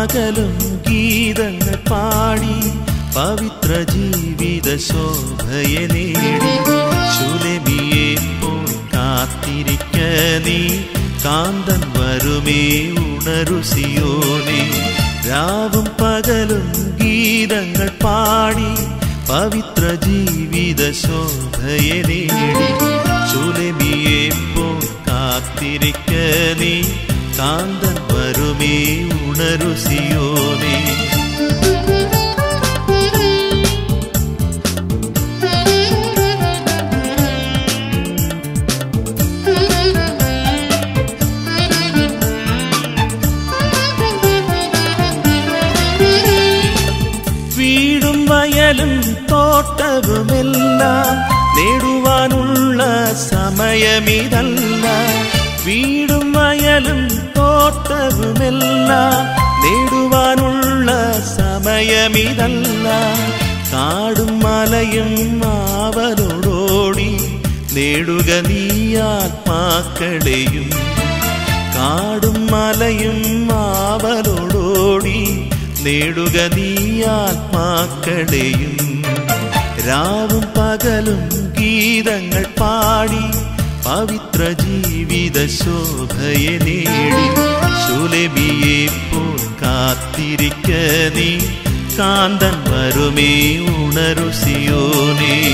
പകലും ഗീതങ്ങൾ പാടി പവിത്ര ജീവിത ശോഭയെ നേടി ശുലമിയെ പോൽ കാത്തിരിക്ക നീ കാന്തൻ വരുമേ ഉണരുസിയോനെ രാവും പകലും ഗീതങ്ങൾ പാടി പവിത്ര ജീവിത ശോഭയെ നേടി ചുലമിയെ പോൽ കാത്തിരിക്ക നീ കാന്തൻ വരുമേ ഉണരുസിയോനെ വീടും വയലും തോട്ടവുമെല്ലാം നേടുവാനുള്ള സമയമിതല്ല വീടും വയലും തോട്ടവുമെല്ലാം നേടുവാനുള്ള സമയമിതല്ല കാടും മലയും ആവലോടോടി നേടുക നീ ആത്മാക്കളെയും കാടും മലയും ആവലോടോടി നേടുക നീ ആത്മാക്കളെയും രാവും പകലും ഗീതങ്ങൾ പാടി പവിത്ര ജീവിത ശോഭയെ നേടി ശുലമിയെ പോൽ കാത്തിരിക്ക നീ കാന്തൻ വരുമേ ഉണരുസിയോനേ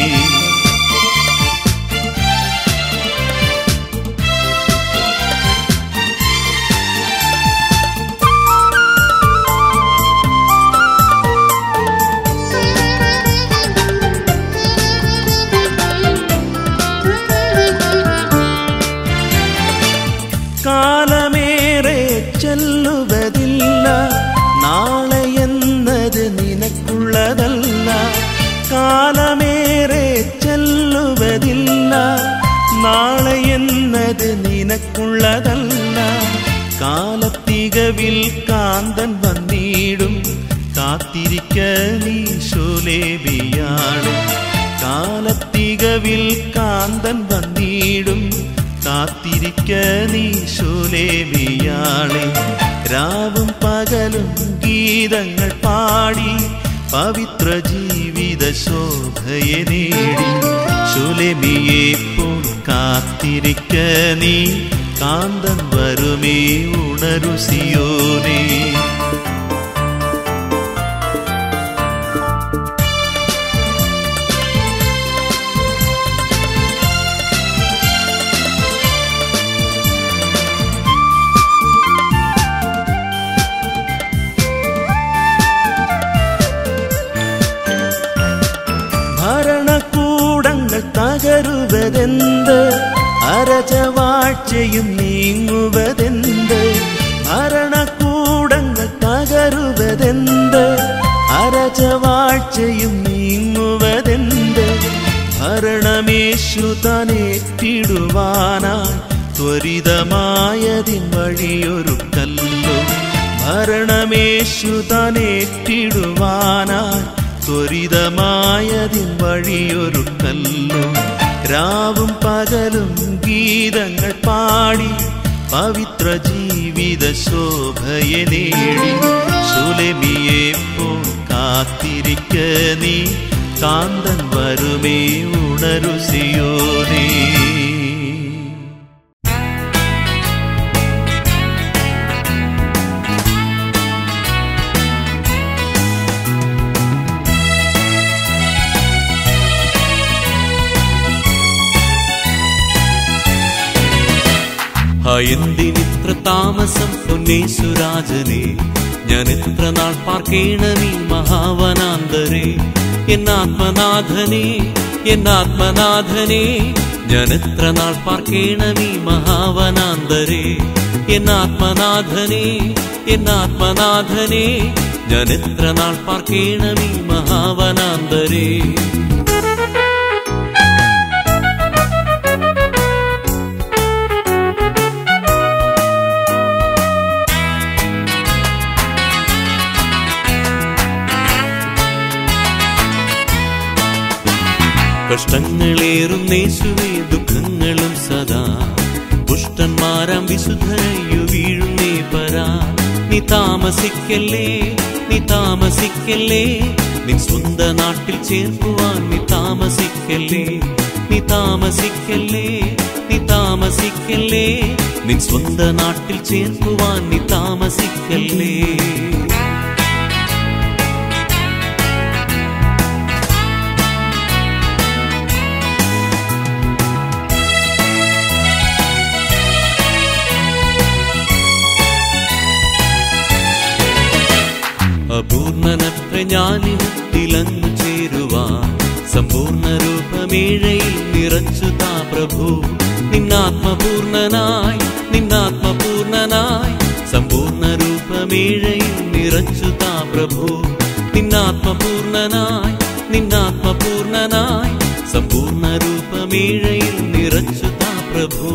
കാലമേറെ ചെല്ലുവതില്ല നാളെ എന്നത് നിനക്കുള്ളതല്ല കാലമേറെ ചെല്ലുവതില്ല നാളെ എന്നത് നിനക്കുള്ളതല്ല കാലത്തികവിൽ കാന്തൻ വന്നിടും കാത്തിരിക്ക നീ ശോലേബിയാണ് കാലത്തികവിൽ കാന്തൻ വന്നിടും കാത്തിരിക്ക നീ ശൂലേമിയാളെ രാവും പകലും ഗീതങ്ങൾ പാടി പവിത്ര ജീവിത ശോഭയെ നേടി ശുലമിയെ പോൽ കാത്തിരിക്ക നീ കാന്തൻ വരുമേ ഉണരുസിയോനേ ഭരണകൂടങ്ങൾ തകരുവതെന്ത് അരജവാഴ്ചയും നീങ്ങുവതെന്ത് ഭരണകൂടങ്ങൾ തകരുവതെന്ത് അരജവാഴ്ചയും നീങ്ങുവതെന്ത് ഭരണമേശു തനേറ്റിടുവാനായി ത്വരിതമായതിൻ വഴിയൊരുക്കല്ലോ ഭരണമേശു തനേറ്റിടുവാനായി ത്വരിതമായതിൻ വഴിയൊരുക്കല്ലോ രാവും പകലും ഗീതങ്ങൾ പാടി പവിത്ര ജീവിത ശോഭയെ നേടി സുലമിയെ പോൽ കാത്തിരിക്ക നീ കാന്തൻ വരുമേ ഉണരുസിയോനേ എന്തിനിത്ര താമസം പൊന്നേശുരാജനെ ഞാൻ എത്ര നാൾ പാർക്കേണമീ മഹാവനാന്തരെ എന്നാത്മനാഥനെ എന്നാത്മനാഥനെ ഞാൻ എത്ര നാൾ പാർക്കേണമീ മഹാവനാന്തരെ എന്നാത്മനാഥനെ എന്നാത്മനാഥനെ ഞാൻ എത്ര നാൾ പാർക്കേണമീ മഹാവനാന്തരേ കഷ്ടങ്ങളേറുന്നേശുവേ ദുഃഖങ്ങളും സദാ പുഷ്ടന്മാരാം വിശുദ്ധരയ്യു വീഴുന്നേ പരാ നീ നീ താമസിക്കല്ലേ നീ താമസിക്കല്ലേ നിൻ സ്വന്ത നാട്ടിൽ ചേർക്കുവാൻ നീ താമസിക്കല്ലേ നീ താമസിക്കല്ലേ നീ താമസിക്കല്ലേ നിൻ സ്വന്ത നാട്ടിൽ ചേർക്കുവാൻ നീ താമസിക്കല്ലേ അപൂർണനത്ര ഞാനിടത്തിലങ്ങു ചേരുവാൻ സമ്പൂർണ്ണ രൂപമേഴയിൽ നിറച്ചു താ പ്രഭു നിന്നാത്മപൂർണനായി നിന്നാത്മപൂർണനായി സമ്പൂർണ്ണ രൂപമേഴയിൽ നിറച്ചു താ പ്രഭു നിന്നാത്മപൂർണനായി നിന്നാത്മപൂർണനായി സമ്പൂർണ്ണ രൂപമേഴയിൽ നിറച്ചു താ പ്രഭു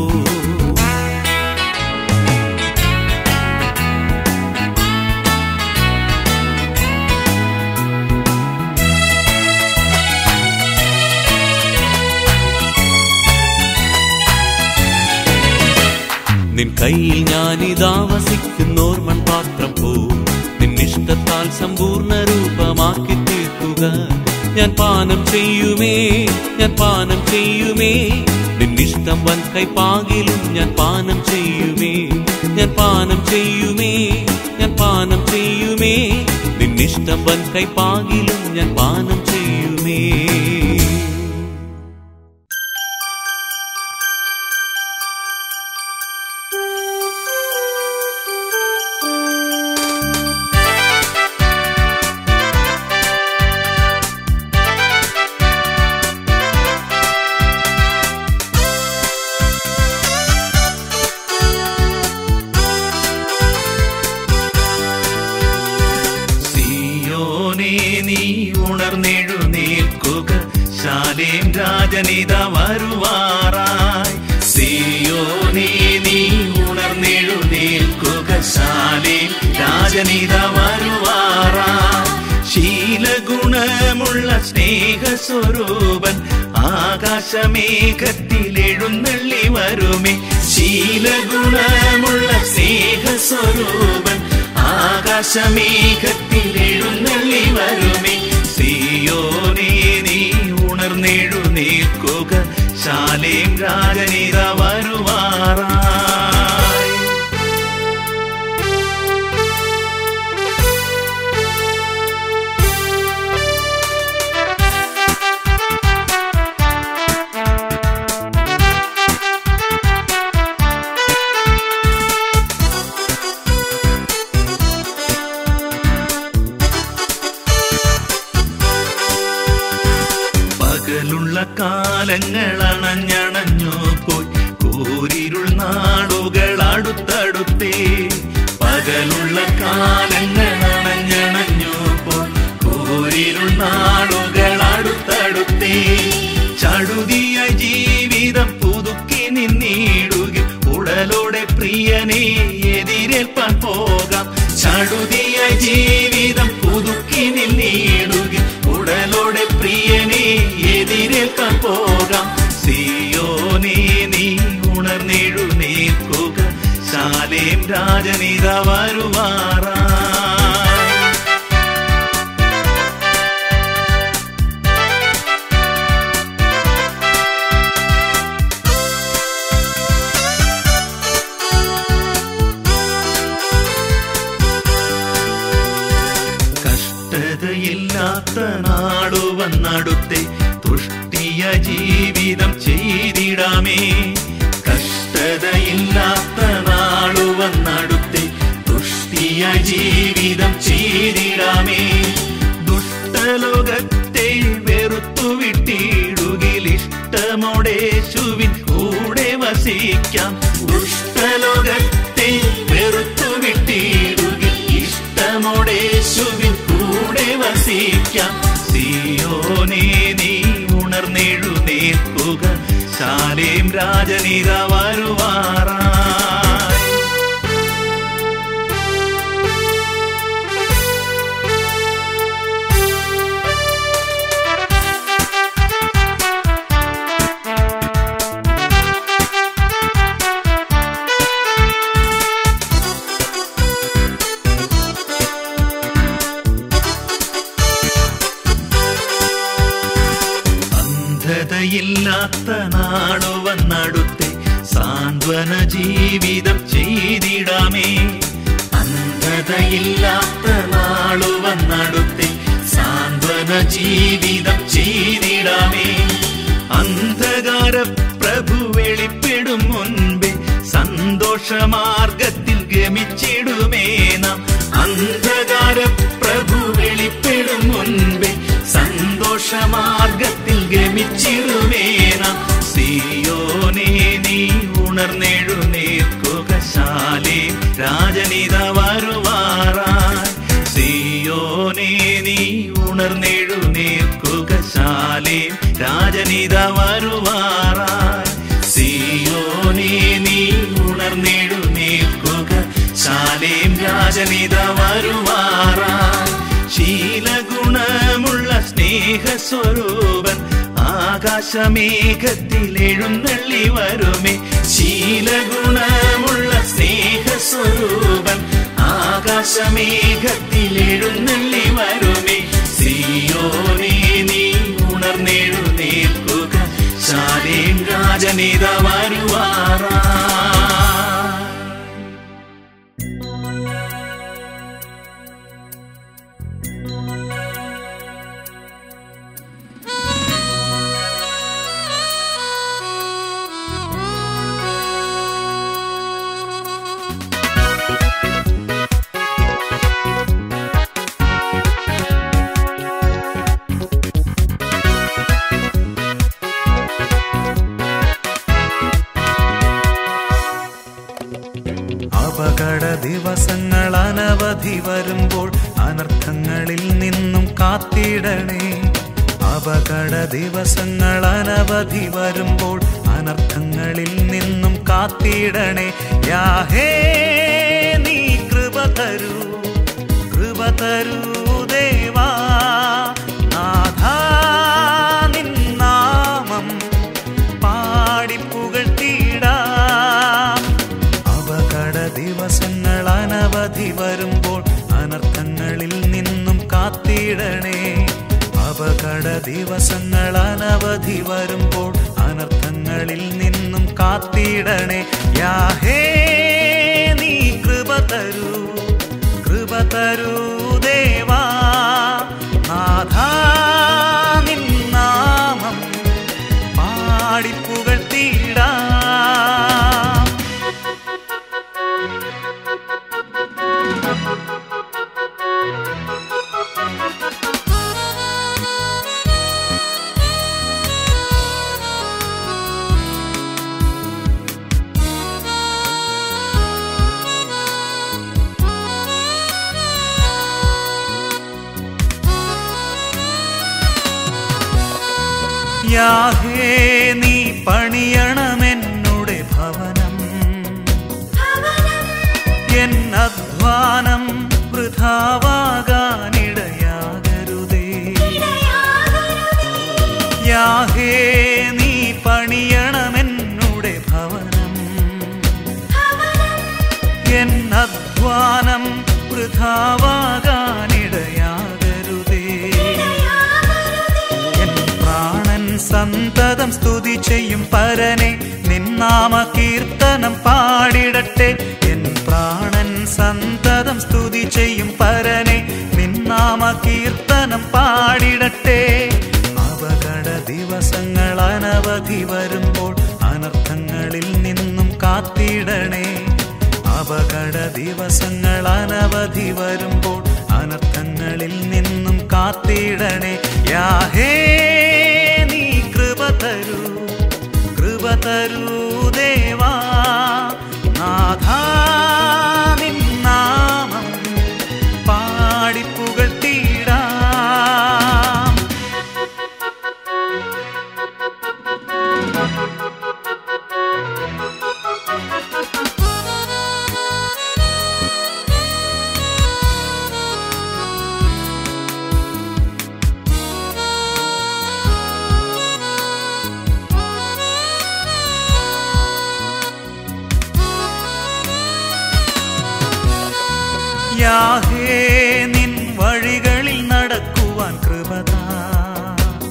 നിൻ കയ്യിൽ ഞാനിതാ വസിക്കുന്നോർ മൺപാത്രം പോ നിന്നിഷ്ടത്താൽ സമ്പൂർണ്ണ രൂപമാക്കി തീർക്കുക ഞാൻ പാനം ചെയ്യുമേ ഞാൻ പാനം ചെയ്യുമേ നിന്നിഷ്ടം വൻ കൈപ്പാകിലും ഞാൻ പാനം ചെയ്യുമേ ഞാൻ പാനം ചെയ്യുമേ ഞാൻ പാനം ചെയ്യുമേ നിന്നിഷ്ടം വൻ കൈപ്പാകിലും ഞാൻ പാനം ചെയ്യുമേ സിയോനേ നീ ഉണർന്നെഴുന്നേൽക്കുക ശാലേം രാജനിത വരുവാറായി സിയോനേ നീ ഉണർന്നെഴുന്നേൽക്കുക ശാലേം രാജനിത വരുവാറായി ശീലഗുണമുള്ള സ്നേഹസ്വരൂപൻ ആകാശമേഘത്തിൽ എഴുന്നള്ളി വരുമേ ശീലഗുണമുള്ള സ്നേഹസ്വരൂപൻ ആകാശമേഘത്തിൽ എഴുന്നള്ളി വരുമേ സിയോനേ നീ ഉണർന്നെഴുന്നേൽക്കുക ശാലേം രാജനിത വരുവാറായി പകലുള്ള കാലങ്ങൾ അണഞ്ഞണഞ്ഞു പോയി കൂരിരുൾ നാടുകൾ അടുത്തടുത്തേ പകലുള്ള കാലങ്ങൾ അണഞ്ഞണഞ്ഞു പോയി കൂരിരുൾ നാടുകൾ അടുത്തടുത്തേ ചടുതിയ ജീവിതം പുതുക്കി നിന്നിടുക ഉടലോടെ പ്രിയനെ എതിരേൽപ്പാൻ പോകാം ചടുതിയ ജീവിതം പുതുക്കി നിന്നിടുക ഉടലോടെ പ്രിയനെ എതിരേൽക്കാൻ പോകാം സിയോനേ നീ ഉണർന്നെഴുന്നേൽക്കുക ശാലേം രാജനിത വരുവാറായി കഷ്ടതയില്ലാത്ത നാടു വന്നടുത്തെ തുഷ്ടിയ ജീവിതം ചെയ്തിടാമേ കഷ്ടതയില്ലാത്ത നാടു വന്നടുത്തെ തുഷ്ടിയ ജീവിതം ചെയ്തിടാമേ ദുഷ്ടലോകത്തെ വെറുത്തു വിട്ടിടുകിൽ ഇഷ്ടമോടേശുവിൻ കൂടെ വസിക്കാം ദുഷ്ടലോകത്തെ വെറുത്തു വിട്ടിടുകിൽ ഇഷ്ടമോടേശുവിൻ കൂടെ വസിക്കാം സിയോനേ നീ ഉണർന്നെഴുന്നേൽക്കുക ശാലേം രാജനിത വരുവാറായി സാന്ത്വന ജീവിതം ചെയ്തിടാമേ അന്ധതയില്ലാത്ത നാളു വന്നടുത്തെ സാന്ത്വന ജീവിതം ചെയ്തിടാമേ അന്ധകാര പ്രഭു വെളിപ്പെടും മുൻപേ സന്തോഷമാർഗത്തിൽ ഗമിച്ചിടുമേ നാം അന്ധകാര പ്രഭു വെളിപ്പെടും മുൻപേ സന്തോഷമാർഗത്തിൽ ഗമിച്ചിടുമേ നാം സിയോനെ നീ ഉണർന്നെഴുന്നേൽക്കുക ശാലേ രാജനിത വരുവാറായി സിയോനെ നീ ഉണർന്നെഴുന്നേൽക്കുക ശാലേ രാജനിത വരുവാറായി സിയോനെ നീ ഉണർന്നെഴുന്നേൽക്കുക ശാലേം രാജനിത വരുവാറായി ശീലഗുണമുള്ള സ്നേഹസ്വരൂപൻ ആകാശമേഘത്തിൽ എഴുന്നള്ളി വരുമേ ശീലഗുണമുള്ള സ്നേഹസ്വരൂപൻ ആകാശമേഘത്തിൽ എഴുന്നള്ളി വരുമേ സിയോനെ നീ ഉണർന്നെഴുന്നേൽക്കുക ശാലേം രാജനിത വരുവാറാ അപകട ദിവസങ്ങൾ അനവധി വരുമ്പോൾ അനർത്ഥങ്ങളിൽ നിന്നും കാത്തിടണേ അപകട ദിവസങ്ങൾ അനവധി വരുമ്പോൾ അനർത്ഥങ്ങളിൽ നിന്നും കാത്തിടണേ യാഹേ നീ കൃപ തരൂ കൃപ തരൂ ദേവാ നാഥാ നിൻ നാമം പാടിപ്പുകഴ്ത്തിടാം അപകട ദിവസങ്ങൾ അനവധി വരുമ്പോൾ അനർത്ഥങ്ങളിൽ നിന്നും കാത്തിടണേ അപകട ദിവസങ്ങൾ അനവധി വരുമ്പോൾ അനർത്ഥങ്ങളിൽ നിന്നും കാത്തിടണേ യാഹേ നീ കൃപ തരൂ കൃപ തരൂ ദേവാ നാഥാ നിൻ നാമം പാടിപ്പുകഴ്ത്തിടാം യാഹേ നീ പണിയണമെന്നുടെ ഭവനം എൻ അധ്വാനം വൃഥാവാകാനിടയാകരുതേ യാഹേ നീ പണിയണമെന്നുടെ ഭവനം എൻ അധ്വാനം വൃഥാവാകാനിടയാകരുതേ എൻ പ്രാണൻ സന്തതം സ്തുതി ചെയ്യും പരനെ നിന്നാമ കീർത്തനം പാടിടട്ടെ എൻ പ്രാണൻ സന്തതം സ്തുതി ചെയ്യും പരനെ നിന്നാമ കീർത്തനം പാടിടട്ടെ അപകട ദിവസങ്ങൾ അനവധി വരുമ്പോൾ അനർത്ഥങ്ങളിൽ നിന്നും കാത്തിടണേ അപകട ദിവസങ്ങൾ അനവധി വരുമ്പോൾ അനർത്ഥങ്ങളിൽ നിന്നും കാത്തിടണേ യാഹേ നീ കൃപ തരൂ കൃപ തരൂ ദേവാ നാഥാ നിൻ നാമം പാടിപ്പുകഴ്ത്തിടാം യാഹേ നിൻ വഴികളിൽ നടക്കുവാൻ കൃപതാ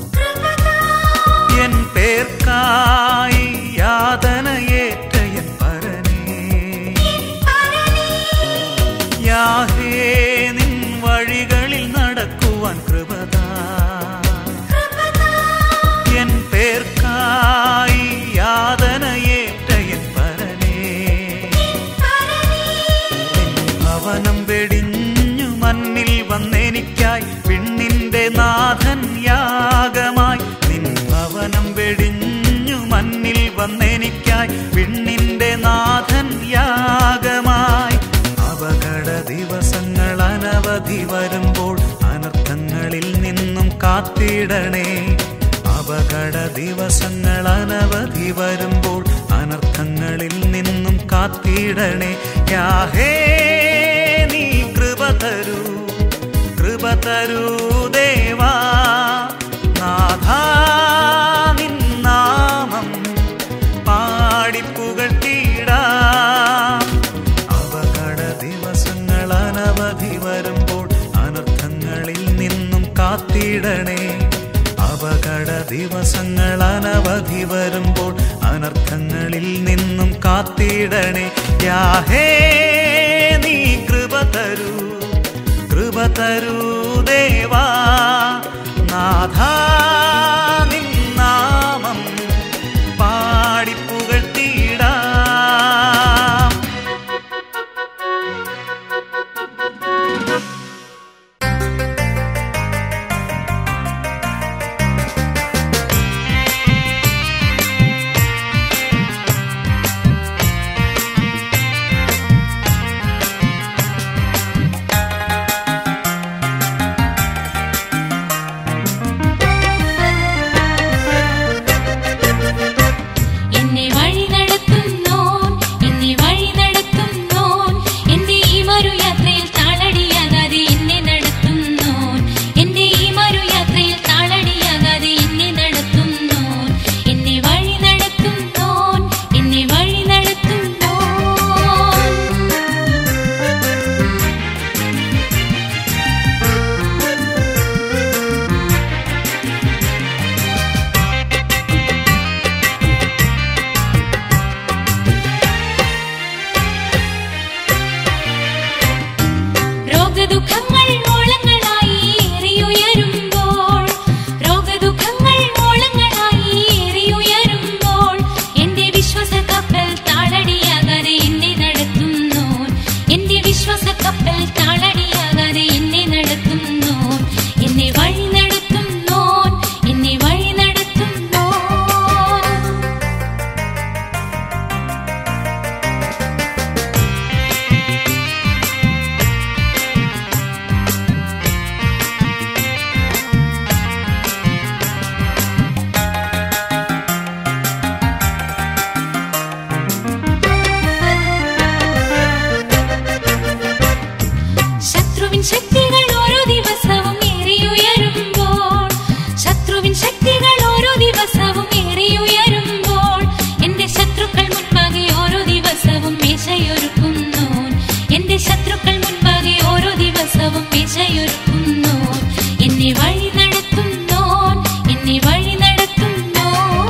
എൻ പേർക്കായി യാതനയേറ്റ എൻ വന്നെനിക്കായി വിണ്ണിന്റെ നാഥൻ യാഗമായി അപകട ദിവസങ്ങൾ അനവധി വരുമ്പോൾ അനർത്ഥങ്ങളിൽ നിന്നും കാത്തിടണേ അപകട ദിവസങ്ങൾ അനവധി വരുമ്പോൾ അനർത്ഥങ്ങളിൽ നിന്നും കാത്തിടണേ യാഹേ നീ കൃപ തരൂ കൃപ തരൂ ദേവാ നാഥാ നിൻ നാമം പാടിപ്പുകട്ടിടാം അപകട ദിവസങ്ങൾ അനവധി വരുമ്പോൾ അനർത്ഥങ്ങളിൽ നിന്നും കാത്തിടണേ അപകട ദിവസങ്ങൾ അനവധി വരുമ്പോൾ അനർത്ഥങ്ങളിൽ നിന്നും കാത്തിടണേ യാഹേ നീ കൃപ തരൂ കൃപ തരൂ ദേവാ നാഥാ നിൻ നാമം പാടിപ്പുകട്ടിടാം എന്നെ വഴി നടത്തുന്നോൻ എന്നെ വഴി നടത്തുന്നോൻ എന്റെ ഈ മറുയാത്രയിൽ താളടിയാകാതെ എന്നെ നടത്തുന്നോൻ എന്റെ ഈ മറുയാത്രയിൽ താളടിയാകാതെ എന്നെ നടത്തുന്നോൻ എന്നെ വഴി നടത്തുന്നോൻ എന്നെ വഴി നടത്തുന്നോൻ രോഗദുഃഖങ്ങൾ ഓളങ്ങളായി ഏറിയുയരുമ്പോൾ രോഗദുഃഖങ്ങൾ ഓളങ്ങളായി ഏറിയുയരുമ്പോൾ എന്റെ വിശ്വാസ കപ്പൽ താളടിയാകാതെ എന്നെ നടത്തുന്നോൻ എന്റെ വിശ്വാസ കപ്പൽ താളടിയാകാതെ എന്നെ നടത്തുന്നോൻ എന്നെ വഴി നടത്തുന്നോൻ എന്നെ വഴി നടത്തുന്നോൻ ശത്രുവിൻ ശക്തികൾ ഓരോ ദിവസവും ഏറിയുയരുമ്പോൾ ശത്രുവിൻ ശക്തികൾ ഓരോ ദിവസവും ഏറിയുയരുമ്പോൾ എന്റെ ശത്രുക്കൾ മുൻപാകെ ഓരോ ദിവസവും മേശയൊരുക്കുന്നു എന്റെ ശത്രുക്കൾ മുൻപാകെ ഓരോ ദിവസവും മേശയൊരുക്കുന്നു എന്നെ വഴി നടത്തുന്നോൻ എന്നെ വഴി നടത്തുന്നോൻ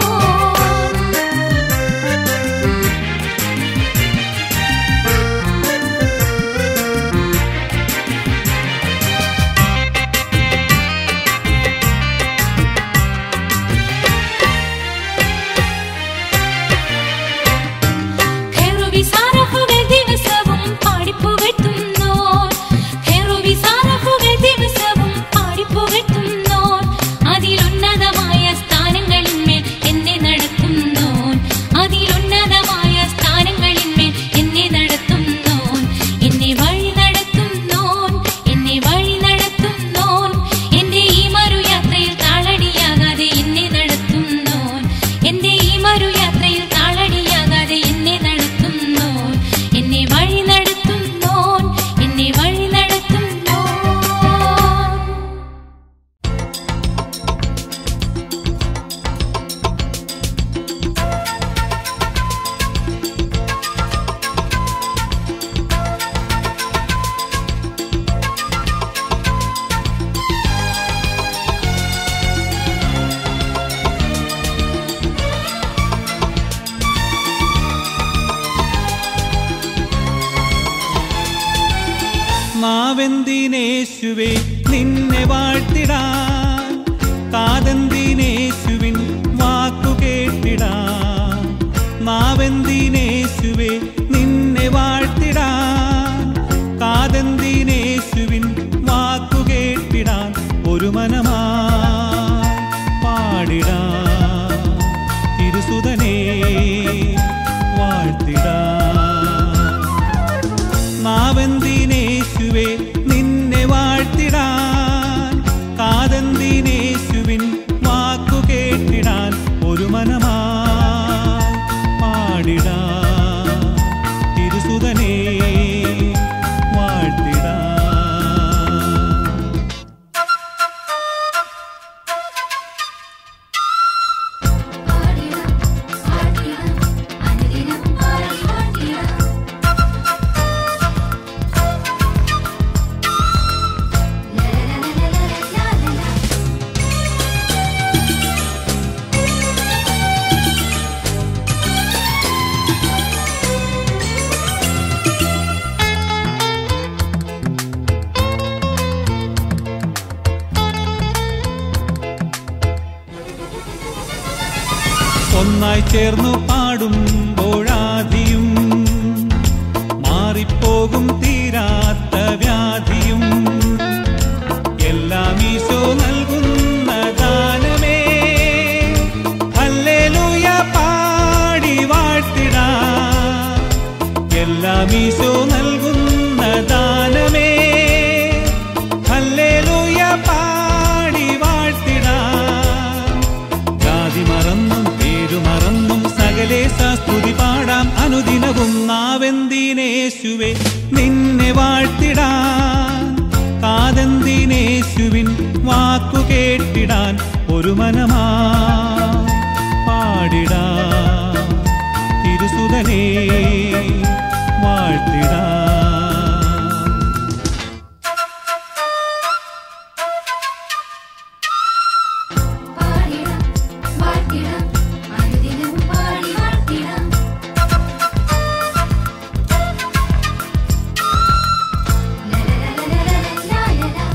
ഖൈറുവിസാറഫുകൾ ദിവസവും പാടിപ്പുകഴ്ത്തുന്നോൻ. ഖൈറുവിസാറഫുകൾ ദിവസവും പാടിപ്പുകഴ്ത്തുന്നോൻ. അതിലുന്നതമായ സ്ഥാനങ്ങളിന്മേൽ എന്നെ നടത്തുന്നോൻ. അതിലുന്നതമായ സ്ഥാനങ്ങളിന്മേൽ എന്നെ നടത്തുന്നോൻ. എന്നെ വഴി നടത്തുന്നോൻ. എന്നെ വഴി നടത്തുന്നോൻ. എന്റെ ഈ മറുയാത്രയിൽ താളടിയാകാതെ എന്നെ നടത്തുന്നോൻ. എന്റെ ഈ മറുയാത്രയിൽ താളടിയാകാതെ എന്നെ നടത്തുന്നോൻ. എന്നെ വഴി നടത്തുന്നോൻ. എന്നെ വഴി നടത്തുന്നോൻ. നാവെന്തിനേശുവേ നിന്നെ വാഴ്ത്തിടാൻ കാതെന്തിനേശുവിൻ വാക്കു കേട്ടിടാൻ നാവെന്തിനേശുവേ നിന്നെ വാഴ്ത്തിടാൻ കാതെന്തിനേശുവിൻ വാക്കു കേട്ടിടാൻ ഒരു മനമായി പാടിടാൻ തിരുസുതനേ ചേർന്നു പാടുമ്പോഴാധിയും മാറിപ്പോകും തീരാത്ത വ്യാധിയും എല്ലാം ഈശോ നൽകുന്ന ദാനമേ ഹല്ലേലൂയ പാടി വാഴ്ത്തിടാ എല്ലാം ഈശോ നൽകുന്ന ദാനമേ ഹല്ലേലൂയ പാടി വാഴ്ത്തിടാ ജാതി മറന്നും പേരു മറന്നും സകലേശ സ്തുതി പാടാം അനുദിനവും നാവെന്തിനേശുവേ നിന്നെ വാഴ്ത്തിടാൻ കാതെന്തിനേശുവിൻ വാക്കു കേട്ടിടാൻ ഒരു മനമാ പാടിടാ തിരുസുതനേ വാഴ്ത്തിടാ പാടിടാം വാഴ്ത്തിടാം അനുദിനം പാടി വാഴ്ത്തിടാം ലലലലലലലലല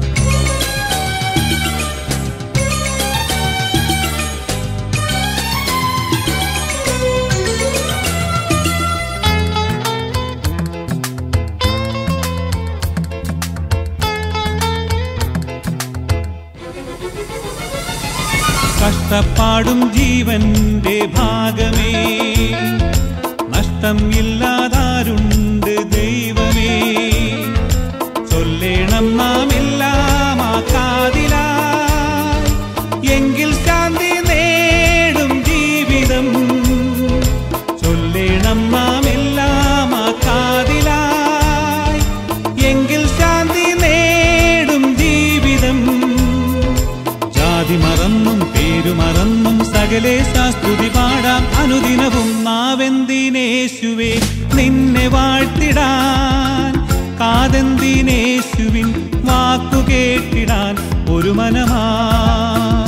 കഷ്ടപ്പാടും ജീവന്റെ ഭാഗമേ നഷ്ടം ഇല്ലാതാരുണ്ട് ദൈവമേ ചൊല്ലേണം നാം എല്ലാം ആക്കാതിലായി എങ്കിൽ ശാന്തി നേടും ജീവിതം ചൊല്ലേണം നാം എല്ലാം ആക്കാതിലായി എങ്കിൽ ശാന്തി നേടും ജീവിതം ജാതി മറന്നും പേരു മറന്നും സകലേ സ്തുതി പാടാം അനുദിനവും നാവെന്തിനേശുവേ നിന്നെ വാഴ്ത്തിടാൻ കാതെന്തിനേശുവിൻ വാക്കു കേട്ടിടാൻ ഒരു മനമാ